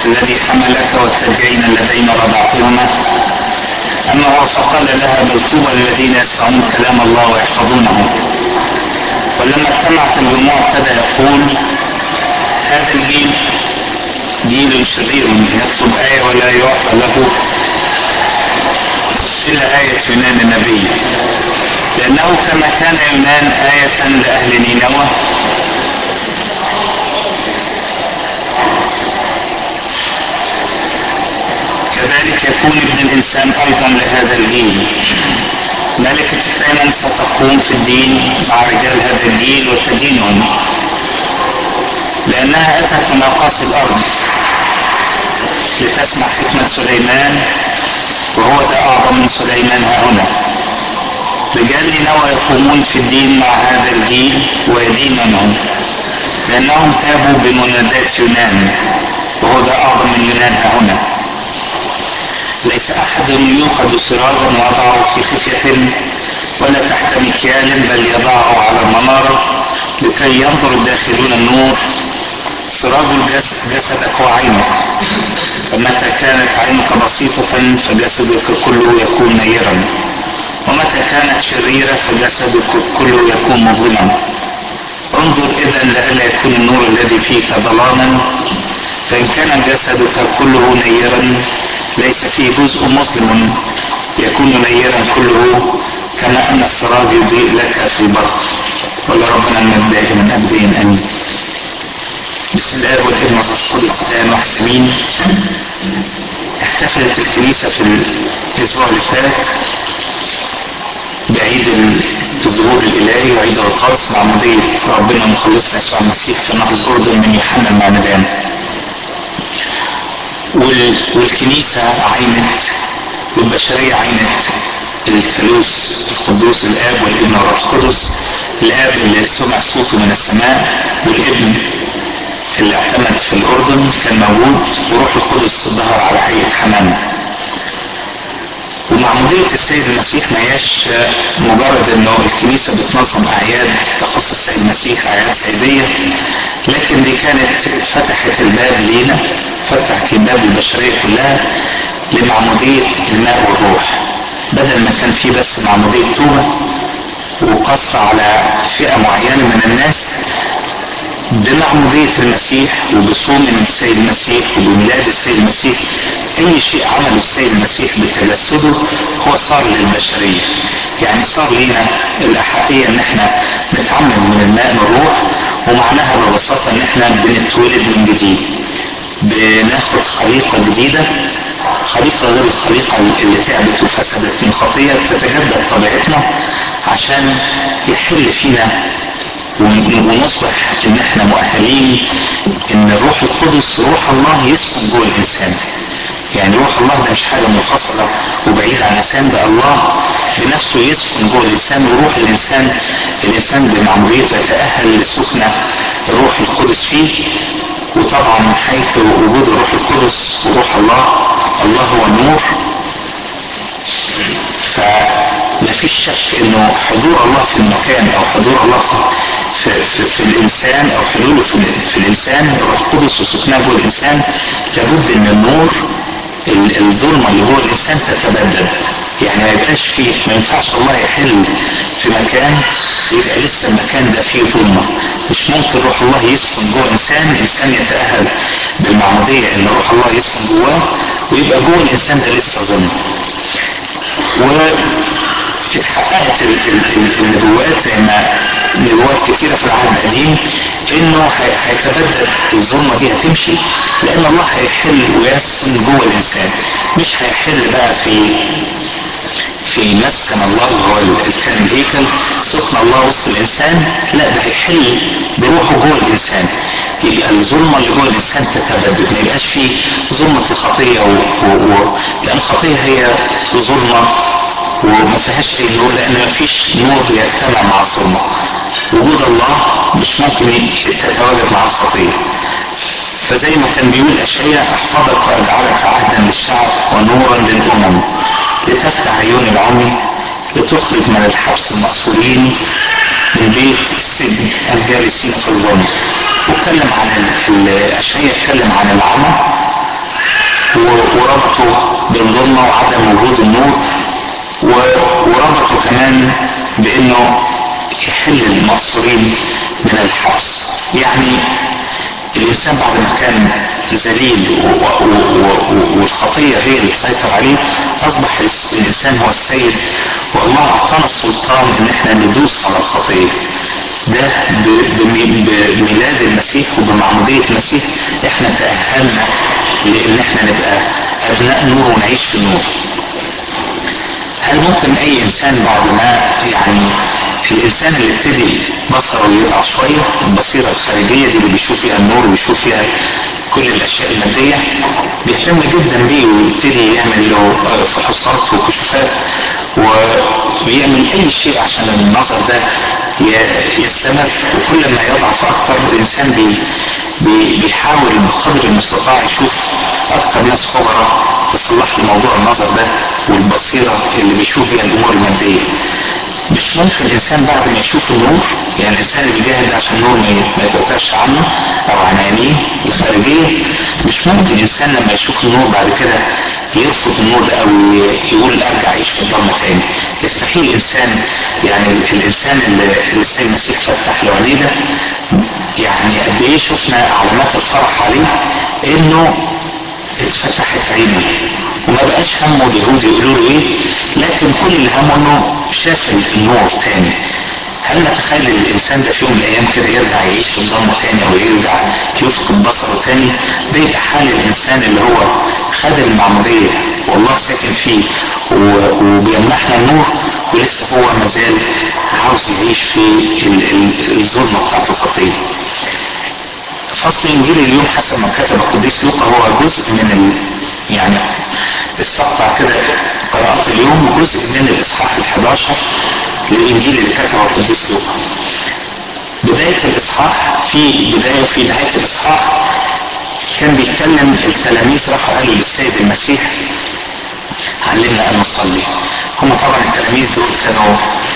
الذي حملك والثديين اللذين رضعتهما أما هو فقال لها بل طوبى الذين يسمعون كلام الله ويحفظونه ولما اجتمعت الجموع ابتدى يقول هذا الجيل جيل شرير يطلب آية ولا يعطى له إلا آية يونان النبي لأنه كما كان يونان آية لأهل نينوى كذلك يكون ابن الإنسان أيضا لهذا الجيل ملكة الثامن ستقوم في الدين مع رجال هذا الجيل وتدينهم لأنها أتت من أقاصي الأرض لتسمع حكمة سليمان وهو ده أعظم من سليمان هنا رجال نينوى يقومون في الدين مع هذا الجيل ويدينونهم لأنهم تابوا بمنادات يونان وهو ده أعظم من يونان هنا ليس أحد يوقد سراجا ويضعه في خفية ولا تحت مكيال بل يضعه على منارة لكي ينظر الداخلون النور سراج الجسد جسدك وعينك فمتى كانت عينك بسيطة فجسدك كله يكون نيرا ومتى كانت شريرة فجسدك كله يكون مظلما انظر إذا لئلا يكون النور الذي فيك ظلاما فإن كان جسدك كله نيرا ليس فيه جزء مسلم يكون نيرا كله كما أن السراج يضيء لك في البر ولربنا المجد دائما أبدين أمين بسم الله والابن والروح القدس الان محسنين احتفلت الكنيسة في الاسبوع اللي فات بعيد الظهور الالهي وعيد الغطاس مع مضية ربنا مخلصنا يسوع المسيح في نهر الاردن من يوحنا المعمدان والكنيسة عينت والبشرية عينت الثالوث القدوس الاب والابن والروح القدس الاب اللي سمع صوته من السماء والابن اللي اعتمد في الأردن كان موجود وروح القدس ظهر على هيئة حمام ومعمودية السيد المسيح ما هياش مجرد انه الكنيسة بتنظم اعياد تخص السيد المسيح اعياد سيدية لكن دي كانت فتحت الباب لينا فتحت الباب للبشرية كلها لمعمودية الماء والروح بدل ما كان في بس معمودية توبة وقصر على فئة معينة من الناس بمعمودية المسيح وبصوم السيد المسيح وبميلاد السيد المسيح أي شيء عمله السيد المسيح بتجسده هو صار للبشرية يعني صار لينا الأحقية إن احنا نتعمد من الماء والروح ومعناها ببساطة إن احنا بنتولد من جديد بناخد خليقة جديدة خليقة غير الخليقة اللي تعبت وفسدت من خطية تتجدد طبيعتنا عشان يحل فينا ونصبح ان احنا مؤهلين ان الروح القدس روح الله يسكن جوه الانسان يعني روح الله ده مش حاجة منفصلة وبعيد عن الانسان ده الله بنفسه يسكن جوه الانسان وروح الانسان الانسان بمعموديته يتأهل لسكنة الروح القدس فيه وطبعا من حيث وجود الروح القدس وروح الله الله هو النور فما فيش شك انه حضور الله في المكان او حضور الله في, في, في, في الانسان او حلوله في, في الانسان الروح القدس وسكناه جوه الانسان لابد ان النور الظلمة اللي جوه الانسان تتبدد يعني ما يبقاش فيه ما ينفعش الله يحل في مكان يبقى لسه المكان ده فيه ظلمة مش ممكن روح الله يسكن جوه انسان انسان يتأهل بالمعمودية ان روح الله يسكن جواه ويبقى جوه الانسان ده لسه ظلمة واتحققت النبوات زي ما نبوات كتيرة في العهد القديم انه هيتبدد الظلمة دي هتمشي لان الله هيحل ويسكن جوه الانسان مش هيحل بقى في في مسكن الله اللي هو كان الهيكل سكن الله وسط الانسان لا ده هيحل بروحه جوه الانسان يبقى الظلمه اللي جوه الانسان تتبدد ما يبقاش فيه ظلمه الخطيه و... و... و... لان الخطيه هي ظلمه وما فيهاش اي نور لان ما فيش نور يجتمع مع الظلمه وجود الله مش ممكن تتواجد مع الخطيه فزي ما كان بيقول اشعياء احفظك واجعلك عهدا للشعب ونورا للامم لتفتح عيون العمي لتخرج من الحبس المقصورين من بيت السجن الجالسين في الظلم واتكلم عن اشعياء اتكلم عن العمى وربطوا بالظلمة وعدم وجود النور وربطوا كمان بانه يحل المقصورين من الحبس يعني الانسان بعد ما كان ذليل والخطيه هي اللي تسيطر عليه اصبح الانسان هو السيد والله اعطانا السلطان ان احنا ندوس على الخطيه ده بميلاد المسيح وبمعمودية المسيح احنا تأهلنا لان احنا نبقى ابناء نور ونعيش في النور هل ممكن اي انسان بعد ما يعني الانسان اللي ابتدي بصره يضعف شويه البصيره الخارجيه دي اللي بيشوف فيها النور وبيشوف فيها كل الاشياء الماديه بيهتم جدا بيه ويبتدي يعمل له فحوصات وكشوفات وبيعمل اي شيء عشان النظر ده يستمر وكل ما يضعف اكتر الانسان بي بي بيحاول بقدر المستطاع يشوف اكتر ناس خبراء تصلح له موضوع النظر ده والبصيره اللي بيشوف بيها الامور الماديه مش ممكن الانسان بعد ما يشوف النور يعني الانسان اللي بيجاهد عشان النور ما يتقطعش عنه او عن عينيه الخارجيه مش ممكن الانسان لما يشوف النور بعد كده يرفض النور ده او يقول ارجع اعيش في الضلمه تاني يستحيل انسان يعني الانسان اللي السيد المسيح فتح له عينيه ده يعني قد ايه شفنا علامات الفرح عليه انه اتفتحت عينه وما بقاش همه اليهود يقولوا له ايه لكن كل اللي همه انه شاف النور تاني هل نتخيل الانسان ده في يوم من الايام كده يرجع يعيش في الضلمه تاني او يرجع يفقد بصره تاني ده يبقى حال الانسان اللي هو خد المعموديه والله ساكن فيه وبيمنحنا النور ولسه هو مازال عاوز يعيش في الظلمه بتاعت الخطيه فصل انجيل اليوم حسب ما كتب القديس لوقا هو جزء من ال... يعني السقطع كده قراءات اليوم جزء من الاصحاح ال11 للانجيل اللي كتبه القديس لوقا بداية الإصحاح في بداية وفي نهاية الإصحاح كان بيتكلم التلاميذ راحوا قالوا للسيد المسيح علمنا أن نصلي هم طبعا التلاميذ دول كانوا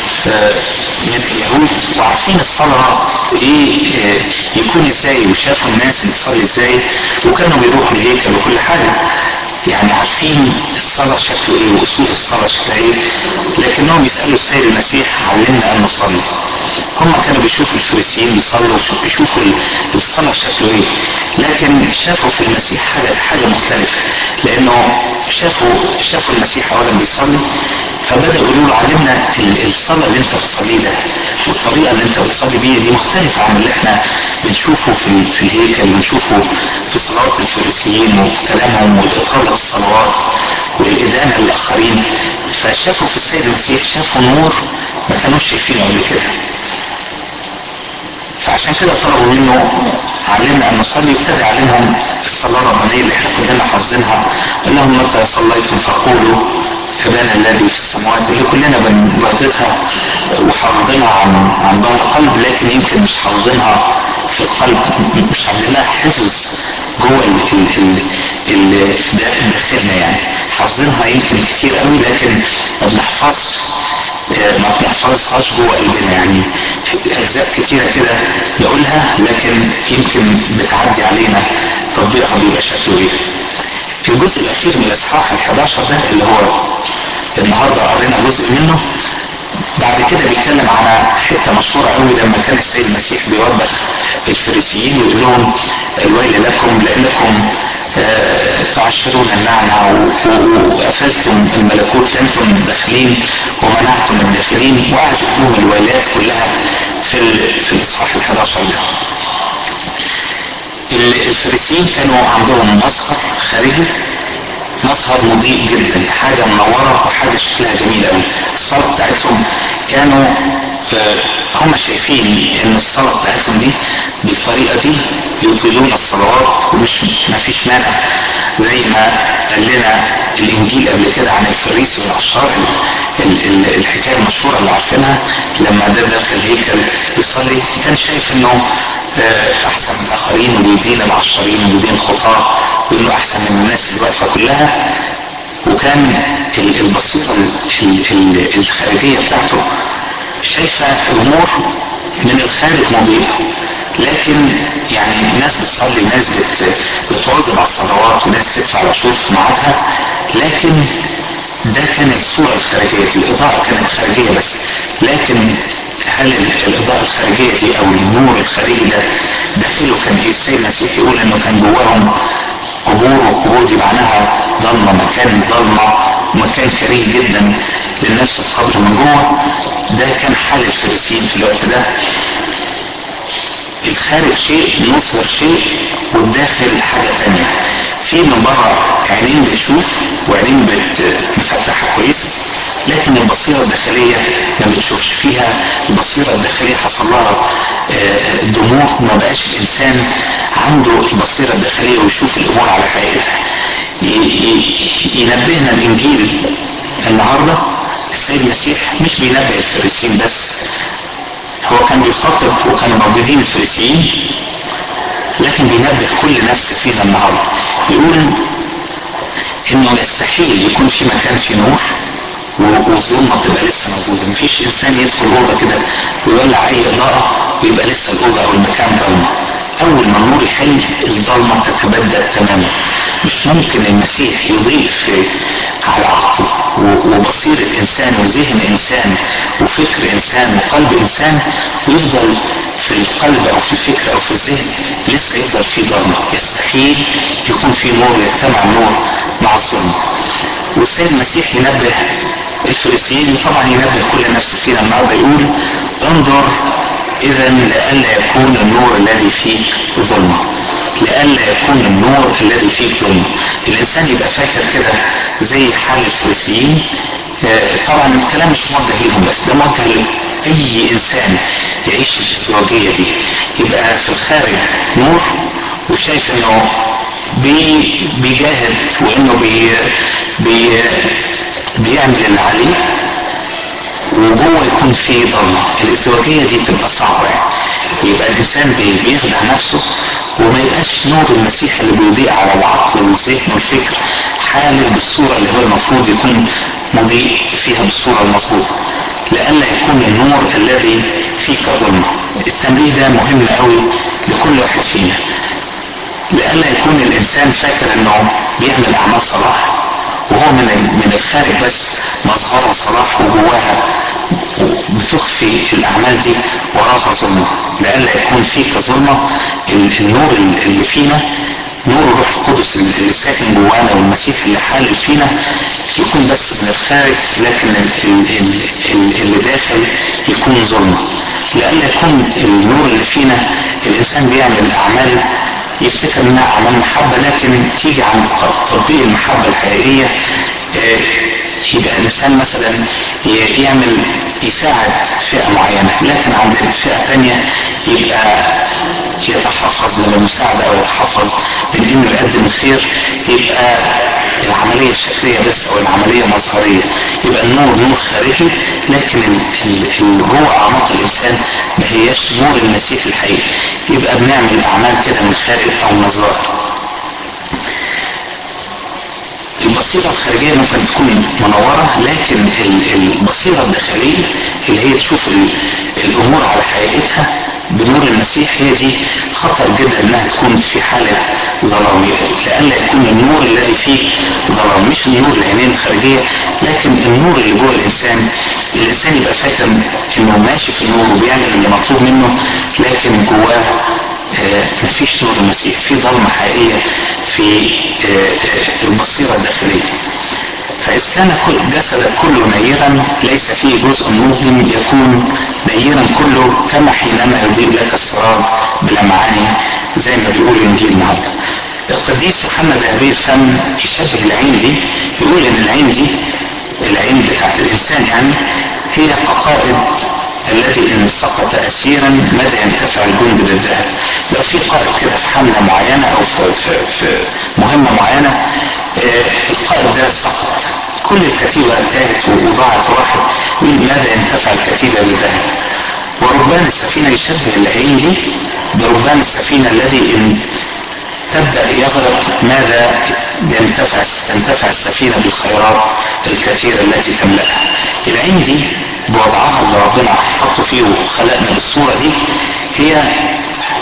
من اليهود وعارفين الصلاة ايه يكون ازاي وشافوا الناس بتصلي ازاي وكانوا بيروحوا الهيكل وكل حاجة يعني عارفين الصلاة شكله ايه واصول الصلاة شكلها ايه لكنهم يسألوا السيد المسيح علمنا ان نصلي هم كانوا بيشوفوا الفريسيين بيصلوا بيشوفوا الصلاة شكله ايه لكن شافوا في المسيح حاجة حاجة مختلفة لانه شافوا شافوا المسيح اولا بيصلي فبدأوا يقولوا له علمنا الصلاة اللي انت بتصليه ده والطريقة اللي انت بتصلي بيها دي مختلفة عن اللي احنا بنشوفه في في الهيكل ونشوفه في صلوات الفريسيين وفي كلامهم وإطالة الصلوات والإدانة للآخرين فشافوا في السيد المسيح شافوا نور ما كانوش شايفينه قبل كده فعشان كده طلبوا منه علمنا ان نصلي وابتدى يعلمهم الصلاه الربانيه اللي احنا كلنا حافظينها قال لهم متى صليتم فقولوا ابانا الذي في السماوات اللي كلنا بنرددها وحافظينها عن عن ظهر قلب لكن يمكن مش حافظينها في القلب مش عاملين لها حفظ جوه ال ال ال ال داخلنا يعني حافظينها يمكن كتير قوي لكن ما بنحفظش ما بنحفظهاش جوه قلبنا يعني اجزاء كتيره كده نقولها لكن يمكن بتعدي علينا تطبيقها بيبقى شكله ايه الجزء الاخير من الاصحاح ال11 ده اللي هو النهارده قرينا جزء منه بعد كده بيتكلم على حته مشهوره قوي لما كان السيد المسيح بيوبخ الفريسيين ويقول لهم الويل لكم لانكم آه تعشرون النعنع وقفلتم الملكوت لانتم داخلين ومنعتم الداخلين وقعد يقول لهم الويلات كلها في في الاصحاح ال11 ده. الفريسيين كانوا عندهم مظهر خارجي مظهر مضيء جدا حاجة منورة وحاجة شكلها جميل قوي الصلاة بتاعتهم كانوا هم شايفين ان الصلاة بتاعتهم دي بالطريقة دي يطيلون الصلوات ومش ما فيش مانع زي ما قال لنا الانجيل قبل كده عن الفريسي والعشار الحكاية المشهورة اللي عارفينها لما ده داخل الهيكل يصلي كان شايف انه احسن من الاخرين وبيدين العشرين وبيدين الخطاة وانه احسن من الناس اللي واقفة كلها وكان البصيرة الخارجية بتاعته شايفة امور من الخارج مضيئة لكن يعني ناس بتصلي ناس بت... بتواظب على الصلوات وناس تدفع العشور في ميعادها لكن ده كانت الصورة الخارجية دي الإضاءة كانت خارجية بس لكن هل الإضاءة الخارجية دي أو النور الخارجي ده داخله كان إيه السيد المسيح يقول إنه كان جواهم قبور والقبور دي معناها ضلمة مكان ضلمة مكان كريه جدا للنفس القبر من جوه ده كان حال الفريسيين في الوقت ده الخارج شيء مظهر شيء والداخل حاجة تانية في من بره عينين بتشوف وعينين بت مفتحة كويس لكن البصيرة الداخلية ما بتشوفش فيها البصيرة الداخلية حصل لها ضمور ما بقاش الإنسان عنده البصيرة الداخلية ويشوف الأمور على حقيقتها ينبهنا الإنجيل النهاردة السيد المسيح مش بينبه الفريسيين بس هو كان بيخاطب وكانوا موجودين الفريسيين لكن بينبه كل نفس فينا النهارده يقول انه يستحيل يكون في مكان فيه نور والظلمه تبقى لسه موجوده مفيش انسان يدخل اوضه كده ويولع اي اضاءه ويبقى لسه الاوضه او المكان ضلمه اول ما النور يحل الضلمه تتبدد تماما مش ممكن المسيح يضيف على عقل وبصيرة إنسان وذهن إنسان وفكر إنسان وقلب إنسان ويفضل في القلب أو في الفكر أو في الذهن لسه يفضل فيه ضلمة يستحيل يكون فيه نور يجتمع النور مع الظلمة والسيد المسيح ينبه الفريسيين طبعا ينبه كل نفس فينا النهارده يقول انظر إذا لئلا يكون النور الذي فيك ظلمة لئلا يكون النور الذي فيك ظلمة الإنسان يبقى فاكر كده زي حال الفريسيين طبعا الكلام مش موجه لهم بس ده موجه لأي إنسان يعيش في الازدواجية دي يبقى في الخارج نور وشايف إنه بي بيجاهد وإنه بي بي بيعمل اللي عليه وجوه يكون في ضلمه الازدواجيه دي تبقى صعبه يعني يبقى الانسان بيخدع نفسه وما يبقاش نور المسيح اللي بيضيء على العقل والذهن والفكر حامل بالصوره اللي هو المفروض يكون مضيء فيها بالصوره المظبوطه لئلا يكون النور الذي فيك ظلمه التنبيه ده مهم قوي لكل واحد فينا لئلا يكون الانسان فاكر انه بيعمل اعمال صلاح وهو من من الخارج بس مظهرها صلاح وجواها بتخفي الاعمال دي وراها ظلمه لئلا يكون فيك ظلمه النور اللي فينا نور الروح القدس اللي ساكن جوانا والمسيح اللي حال فينا يكون بس من الخارج لكن اللي داخل يكون ظلمه لئلا يكون النور اللي فينا الانسان بيعمل اعمال يفتكر انها اعمال محبه لكن تيجي عند تطبيق المحبه الحقيقيه يبقى الانسان مثلا يعمل يساعد فئه معينه لكن عند فئه تانية يبقى يتحفظ من المساعده او يتحفظ من انه يقدم الخير يبقى العملية شكلية بس او العملية مظهرية يبقى النور نور خارجي لكن اللي جوه اعماق الانسان ما هياش نور المسيح الحقيقي يبقى بنعمل اعمال كده من الخارج او من الظاهر البصيرة الخارجية ممكن تكون منورة لكن البصيرة الداخلية اللي هي تشوف الأمور على حقيقتها بنور المسيح هي دي خطر جدا انها تكون في حالة ظلام لئلا يكون النور الذي فيه ظلام مش النور العينين الخارجية لكن النور اللي جوه الانسان الانسان يبقى فاكر انه ماشي في النور وبيعمل اللي مطلوب منه لكن جواه آه مفيش نور المسيح في ظلمة حقيقية في آه آه البصيرة الداخلية فإذ كان كل جسدك كله نيرا ليس فيه جزء مظلم يكون نيرا كله كما حينما يضيء لك السراب بلمعانه زي ما بيقول الانجيل النهارده. القديس يوحنا ذهبي الفم يشبه العين دي يقول ان العين دي العين بتاعت الانسان يعني هي كقائد الذي ان سقط اسيرا مدى ينتفع الجند بالذهب لو في قائد كده في حمله معينه او في, في, في مهمه معينه آه القائد ده سقط كل الكتيبه انتهت وضاعت وراحت ماذا ينتفع الكتيبه بالذهب وربان السفينه يشبه العين دي بربان السفينه الذي ان تبدا يغرق ماذا ينتفع تنتفع السفينه بالخيرات الكثيره التي تملاها العين دي بوضعها اللي ربنا حطه فيه وخلقنا بالصوره دي هي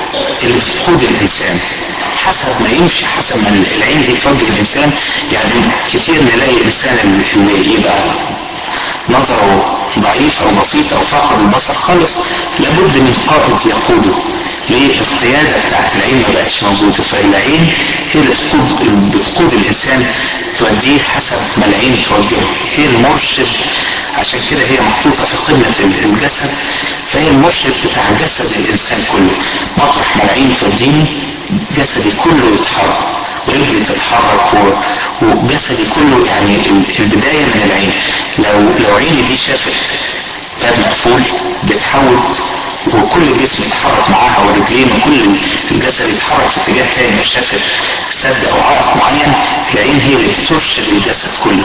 اللي بتقود الانسان حسب ما يمشي حسب ما العين دي توجه الانسان يعني كتير نلاقي انسان اللي يبقى نظره ضعيف او بسيط او فاقد البصر خالص لابد من قائد يقوده ليه القيادة بتاعت العين ما بقتش موجودة فالعين هي اللي بتقود بتقود الانسان توديه حسب ما العين توجهه هي المرشد عشان كده هي محطوطة في قمة الجسد فهي المرشد بتاع جسد الانسان كله مطرح ما العين توديني جسدي كله يتحرك ورجلي تتحرك و... وجسدي كله يعني البداية من العين لو لو عيني دي شافت باب مقفول بتحاول وكل الجسم يتحرك معاها ورجلين وكل الجسد يتحرك في اتجاه تاني لو شافت سد او عائق معين العين هي اللي بترشد الجسد كله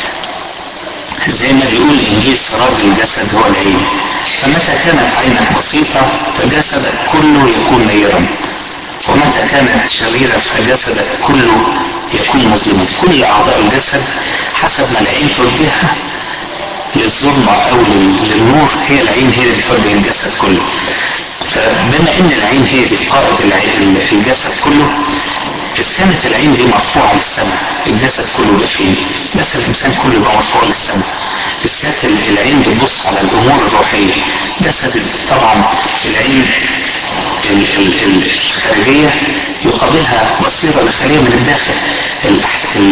زي ما بيقول الانجيل سراج الجسد هو العين فمتى كانت عينك بسيطة فجسدك كله يكون نيرا ومتى كانت شريرة فجسدك كله يكون مظلما كل أعضاء الجسد حسب ما العين توجهها للظلمة أو للنور هي العين هي اللي بتوجه الجسد كله فبما ان العين هي دي قائد الجسد كله السنة العين دي مرفوعة للسماء الجسد كله يبقى فين جسد الإنسان كله يبقى مرفوع للسماء بالذات العين بتبص على الأمور الروحية جسد طبعا العين الخارجية يقابلها بصيرة داخلية من الداخل ال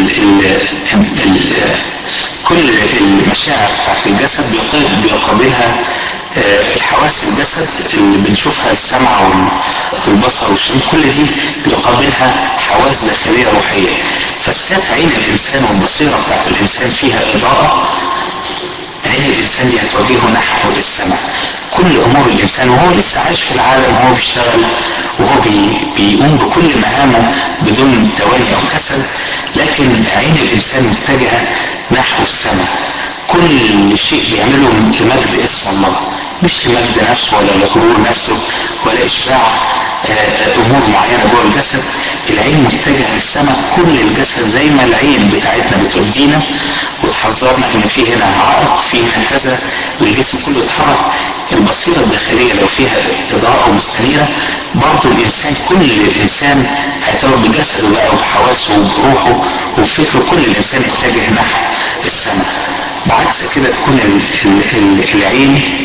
ال ال كل المشاعر بتاعت الجسد بيقابلها الحواس الجسد اللي بنشوفها السمع والبصر والشم كل دي بيقابلها حواس داخلية روحية فالسات عين الإنسان والبصيرة بتاعت الإنسان فيها إضاءة عين الإنسان دي هتوجهه نحو السماء كل أمور الإنسان وهو لسه عايش في العالم وهو بيشتغل وهو بي بيقوم بكل مهامه بدون تواني أو كسل لكن عين الإنسان متجهة نحو السماء كل شيء بيعمله لمجد اسم الله مش لمجد نفسه ولا لغرور نفسه ولا إشباع امور معينه جوه الجسد العين متجهه للسماء كل الجسد زي ما العين بتاعتنا بتودينا وتحذرنا ان في هنا عائق في هنا كذا والجسم كله يتحرك البصيره الداخليه لو فيها اضاءه مستنيره برضه الانسان كل الانسان هيتوجه بجسده بقى وبحواسه وبروحه وبفكره كل الانسان يتجه نحو السماء بعكس كده تكون ال ال ال العين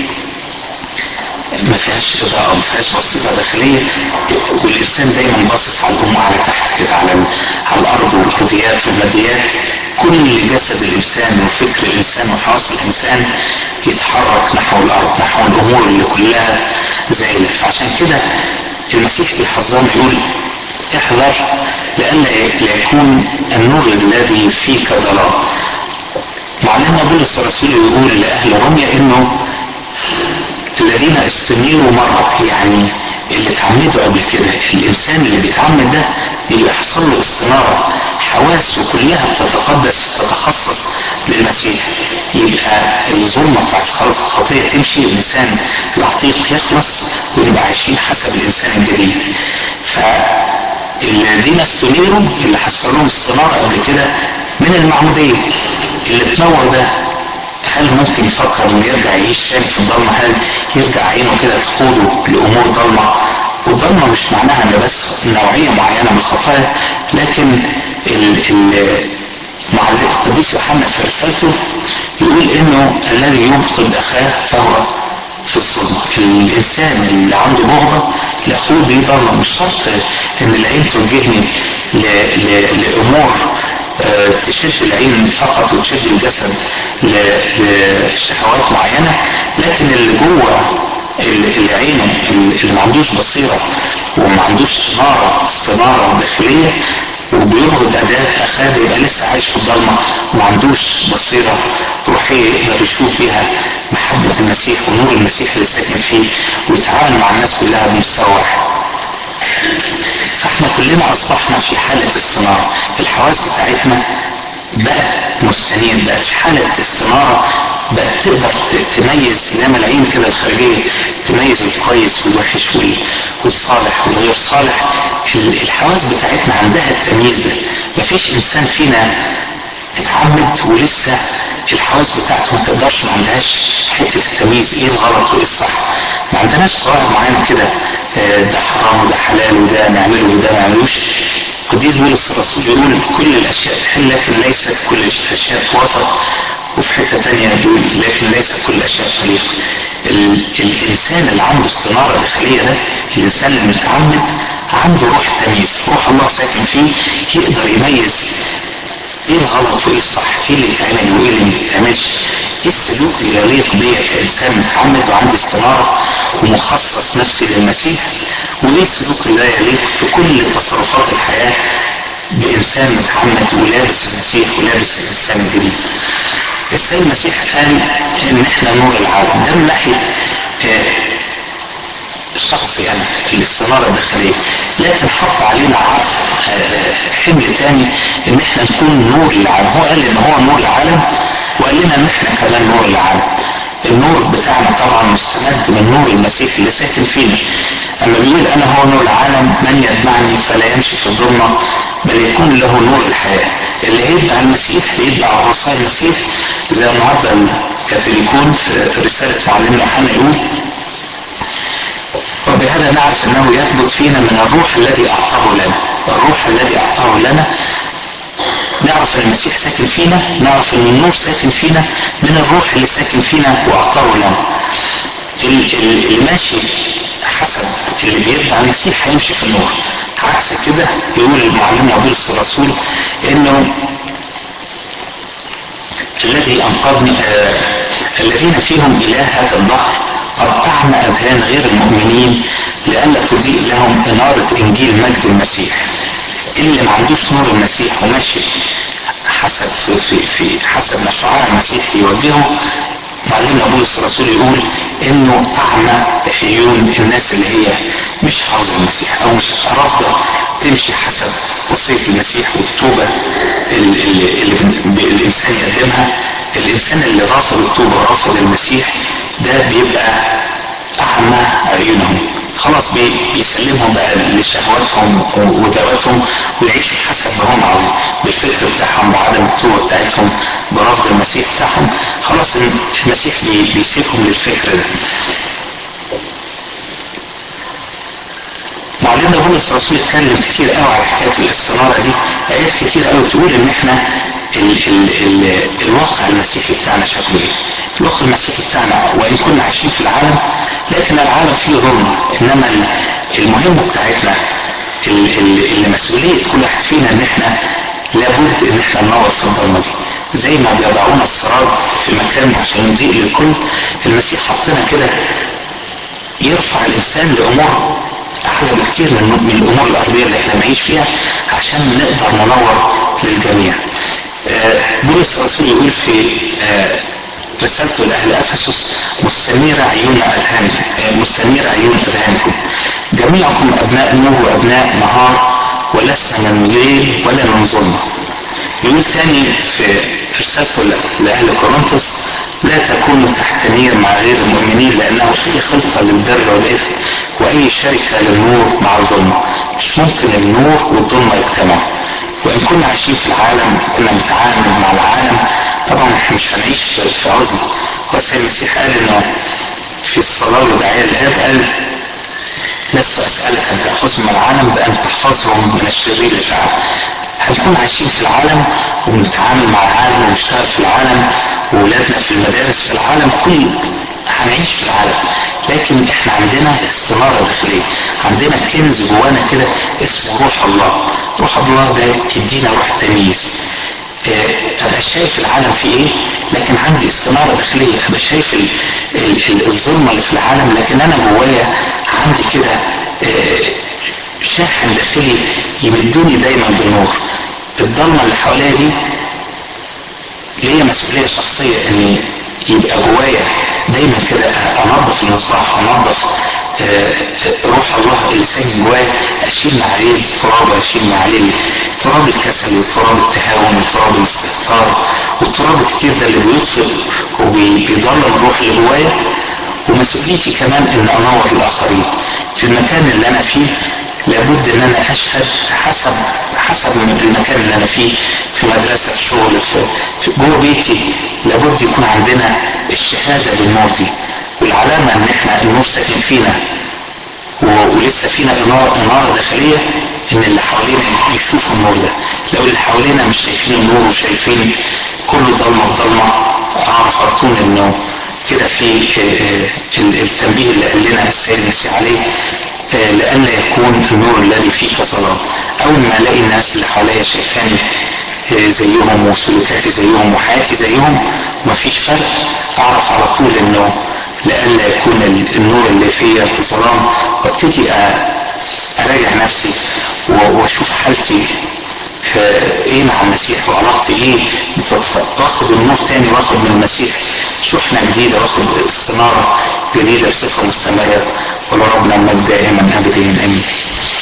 ما فيهاش اضاءه ما فيهاش بصيره داخليه والانسان دايما باصص على الامور على تحت كده على على الارض والارضيات والماديات كل جسد الانسان وفكر الانسان وحواس الانسان يتحرك نحو الارض نحو الامور اللي كلها زايله فعشان كده المسيح بيحذرنا يقول احذر لئلا يكون النور الذي فيك ضلال معلمنا بولس الرسول يقول لاهل روميا انه الذين استنيروا مرة يعني اللي اتعمدوا قبل كده الإنسان اللي بيتعمد ده اللي يحصل له استنارة حواسه كلها بتتقدس تتخصص للمسيح يبقى الظلمة بتاعت الخطية تمشي الإنسان العتيق يخلص ونبقى عايشين حسب الإنسان الجديد فالذين استنيروا اللي حصل لهم استنارة قبل كده من المعمودية اللي اتنور ده هل ممكن يفكر انه يرجع يعيش تاني في الضلمه هل يرجع عينه كده تقوده لامور ضلمه والضلمه مش معناها ان بس نوعيه معينه من الخطايا لكن ال ال مع القديس يوحنا في رسالته يقول انه الذي يبغض اخاه فهو في الظلمه الانسان اللي عنده بغضه لاخوه دي ضلمه مش شرط ان العين توجهني لامور تشد العين فقط وتشد الجسد لشهوات معينة لكن اللي جوه اللي عينه اللي ما عندوش بصيرة وما عندوش نارة استنارة داخلية وبيبغض أداة أخاه يبقى لسه عايش في الضلمة وما عندوش بصيرة روحية يقدر يشوف بيها محبة المسيح ونور المسيح اللي ساكن فيه ويتعامل مع الناس كلها بمستوى واحد. فاحنا كلنا اصبحنا في حالة استنارة الحواس بتاعتنا بقت مستنير بقت في حالة استنارة بقت تقدر تميز زي ما العين كده الخارجية تميز الكويس والوحش والصالح والغير صالح الحواس بتاعتنا عندها التمييز ده مفيش انسان فينا اتعمد ولسه الحواس بتاعته ما تقدرش ما عندهاش حته التمييز ايه الغلط وايه الصح ما عندناش قواعد معينه كده ده حرام وده حلال وده نعمله وده ما نعملوش قديس بولس الرسول بيقول كل الاشياء تحل لكن ليست كل الاشياء توافق وفي حته تانية بيقول لكن ليست كل الاشياء تليق الانسان اللي عنده استناره داخليه ده الانسان اللي متعمد عنده روح تمييز روح الله ساكن فيه يقدر يميز ايه الغلط وايه الصح ايه اللي يتعمل وايه اللي ما يتعملش ايه السلوك اللي يليق بيا كانسان متعمد وعندي استناره ومخصص نفسي للمسيح وايه السلوك اللي لا يليق في كل تصرفات الحياه بانسان متعمد ولابس المسيح ولابس الانسان الجديد السيد المسيح قال ان احنا نور العالم ده من ناحيه شخصي انا الاستناره الداخليه لكن حط علينا حمل تاني ان احنا نكون نور للعالم هو قال ان هو نور العالم وقال لنا ان احنا كمان نور العالم النور بتاعنا طبعا مستمد من نور المسيح اللي ساكن فينا اما بيقول انا هو نور العالم من يتبعني فلا يمشي في الظلمه بل يكون له نور الحياه اللي هيتبع المسيح هيتبع وصايا المسيح زي النهارده الكاثوليكون في رساله معلمنا يوحنا يقول وبهذا نعرف انه يثبت فينا من الروح الذي اعطاه لنا الروح الذي اعطاه لنا نعرف ان المسيح ساكن فينا نعرف ان النور ساكن فينا من الروح اللي ساكن فينا واعطاه لنا اللي ماشي حسب اللي بيتبع المسيح هيمشي في النور عكس كده يقول المعلم بولس الرسول انه الذي انقذني آه الذين فيهم اله هذا الظهر قد اعمى اذهان غير المؤمنين لئلا تضيء لهم اناره انجيل مجد المسيح اللي ما عندوش نور المسيح وماشي حسب في, في, في حسب ما شعار المسيح يوجهه معلمنا بولس الرسول يقول انه اعمى عيون الناس اللي هي مش حافظه المسيح او مش رافضه تمشي حسب وصيه المسيح والتوبه اللي, اللي, اللي الانسان يقدمها الانسان اللي رافض التوبه ورافض المسيح ده بيبقى اعمى عيونهم خلاص بيسلمهم بقى لشهواتهم وذواتهم ويعيشوا حسب ما هم عاوزين بالفكر بتاعهم بعدم التوبه بتاعتهم برفض المسيح بتاعهم خلاص المسيح بيسيبهم للفكر ده معلمنا بولس الرسول اتكلم كتير قوي على حكايه الاستناره دي ايات كتير قوي تقول ان احنا ال ال ال الواقع المسيحي بتاعنا شكله ايه؟ الواقع المسيحي بتاعنا وان كنا عايشين في العالم لكن العالم فيه ظلمه انما المهمه بتاعتنا اللي مسؤوليه كل واحد فينا ان احنا لابد ان احنا ننور في الظلمه دي زي ما بيضعونا السراج في مكان عشان يضيء للكل المسيح حطنا كده يرفع الانسان لامور اعلى بكتير من من الامور الارضيه اللي احنا بنعيش فيها عشان نقدر ننور للجميع. بولس الرسول يقول في رسالته لاهل افسس مستنير عيون اذهانكم مستنير عيون اذهانكم جميعكم ابناء نور وابناء نهار ولسنا من ليل ولا من ظلمه. يقول ثاني في رسالته لاهل كورنثوس لا تكونوا تحت نير مع غير المؤمنين لانه في خلطه للبر والاثم واي شركه للنور مع الظلم مش ممكن النور والظلمه يجتمعوا وان كنا عايشين في العالم كنا بنتعامل مع العالم طبعا احنا مش هنعيش في عزله هو السيد المسيح قال انه في الصلاه الوداعيه الاب قال لست اسالك ان تاخذهم العالم بان تحفظهم من الشرير الفعل هنكون عايشين في العالم وبنتعامل مع العالم ونشتغل في العالم وولادنا في المدارس في العالم كل هنعيش في العالم لكن احنا عندنا استناره داخليه عندنا كنز جوانا كده اسمه روح الله روح الله ده يدينا روح تمييز اه ابقى شايف العالم فيه ايه لكن عندي استناره داخليه ابقى شايف ال ال ال الظلمه اللي في العالم لكن انا جوايا عندي كده اه شاحن داخلي يمدني دايما بالنور الضلمه اللي حواليا دي ليا مسؤوليه شخصيه اني يبقى جوايا دايما كده انظف المصباح انظف روح الله اللي ساكن جوايا اشيل مع عليه التراب اشيل مع عليه تراب الكسل وتراب التهاون وتراب الاستهتار والتراب الكتير ده اللي بيطفئ وبيضلم الروح اللي جوايا ومسؤوليتي كمان ان انور الاخرين في المكان اللي انا فيه لابد ان انا اشهد حسب حسب المكان اللي انا فيه في مدرسه في شغل في, في جوه بيتي لابد يكون عندنا الشهاده بالنور دي والعلامه ان احنا النور ساكن فينا ولسه فينا إنارة, إنارة داخلية إن اللي حوالينا يشوفوا النور ده لو اللي حوالينا مش شايفين النور وشايفين كله ضلمة في ضلمة أعرف على طول إنه كده في التنبيه اللي قال لنا السيد المسيح عليه لئلا يكون النور الذي فيك ظلام أول ما ألاقي الناس اللي حواليا شايفاني زيهم وسلوكاتي زيهم وحياتي زيهم ومفيش فرق أعرف على طول إنه لئلا يكون النور اللي فيا ظلام وابتدي اراجع نفسي واشوف حالتي ايه مع المسيح وعلاقتي ايه واخد النور تاني واخد من المسيح شحنة جديدة واخد استنارة جديدة بصفة مستمرة ولربنا المجد دائما ابدا امين